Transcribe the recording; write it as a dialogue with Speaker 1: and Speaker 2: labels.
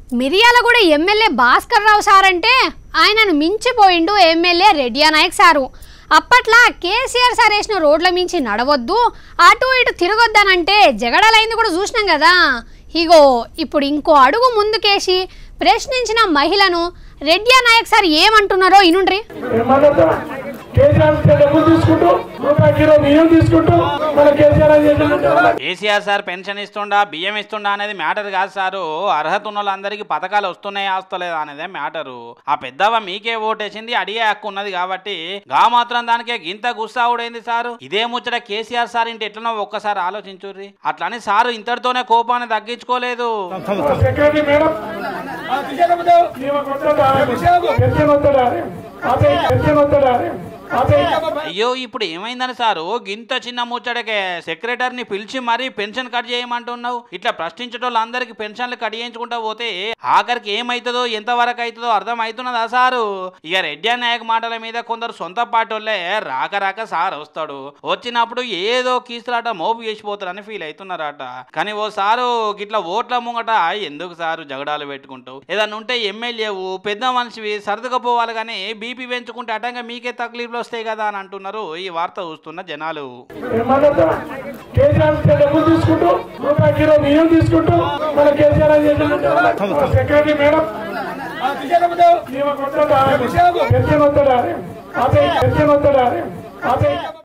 Speaker 1: Miryalaguda MLA Bhaskar Rao sir అంటే ఆయనను మించిపోయిండు ఎమ్మెల్యే రెడ్డియా నాయక్ సారు అప్పట్లా కేసీఆర్ సార్ వేసిన రోడ్ల మించి నడవద్దు అటు ఇటు తిరగొద్దనంటే జగడలైంది కూడా చూసినాం కదా ఇగో ఇప్పుడు ఇంకో అడుగు ముందుకేసి ప్రశ్నించిన మహిళను రెడ్డియా నాయక్ సార్ ఏమంటున్నారో ఇనుండ్రి
Speaker 2: ఏమన్నా కేసీఆర్ ఇచ్చే డబ్బులు తీసుకుంటూ రూపాయి కిలో బియ్యం తీసుకుంటూ మన కేసీఆర్ అని చేసినట్టు
Speaker 3: కేసీఆర్ సార్ పెన్షన్ ఇస్తుండా బియ్యం ఇస్తుండా అనేది మ్యాటర్ కాదు సారు అర్హత ఉన్న వాళ్ళందరికీ పథకాలు వస్తున్నాయా వస్తలేదా అనేదే మ్యాటరు ఆ పెద్దవ మీకే ఓటేసింది అడిగే హక్కు ఉన్నది కాబట్టి గా మాత్రం దానికే గింత గుస్సావుడైంది సారు ఇదే ముచ్చట కేసీఆర్ సార్ ఇంటి ఎట్లనో ఒక్కసారి ఆలోచించుర్రి అట్లని సారు ఇంతటితోనే కోపాన్ని తగ్గించుకోలేదు
Speaker 2: సెక్రటరీ మేడం ఈమెకు వద్దడా? పెన్షన్ వద్దడా? అదే పెన్షన్ వద్దడా? అదే
Speaker 3: అయ్యో ఇప్పుడు ఏమైందని సారు గింత చిన్న ముచ్చటకే సెక్రటరీని పిలిచి మరీ పెన్షన్ కట్ చేయమంటున్నావు ఇట్లా ప్రశ్నించటోళ్ళందరికీ పెన్షన్లు కట్ చేయించుకుంటా పోతే ఆఖరికి ఏమైతుందో ఎంత వరకు అవుతుందో అర్థం అవుతున్నదా సారు ఇక రెడ్డి నాయక్ మాటల మీద కొందరు సొంత పాటోళ్ళే రాక రాక సార్ వస్తాడు వచ్చినప్పుడు ఏదో కీసులాట మోపు చేసిపోతారని ఫీల్ అవుతున్నారట కానీ ఓ సారు గిట్లా ఓట్ల ముంగట ఎందుకు సారు జగడాలు పెట్టుకుంటావు ఏదన్నా ఉంటే ఎమ్మెల్యేవు పెద్ద మనిషివి సర్దుకపోవాలి కానీ బీపీ పెంచుకుంటే అటంగా మీకే తక్లీఫ్లు వస్తాయి కదా అని అంటున్నారు ఈ వార్త చూస్తున్న జనాలు
Speaker 2: ఏమన్నా కేసీఆర్ ఇచ్చే డబ్బులు తీసుకుంటూ రూపాయి కిలో బియ్యం తీసుకుంటూ మన కేసీఆర్ అని చేసినట్టు సెక్రటరీ మేడం ఈమెకు వద్దడా? పెన్షన్ వద్దడా? అదే పెన్షన్ వద్దడా? అదే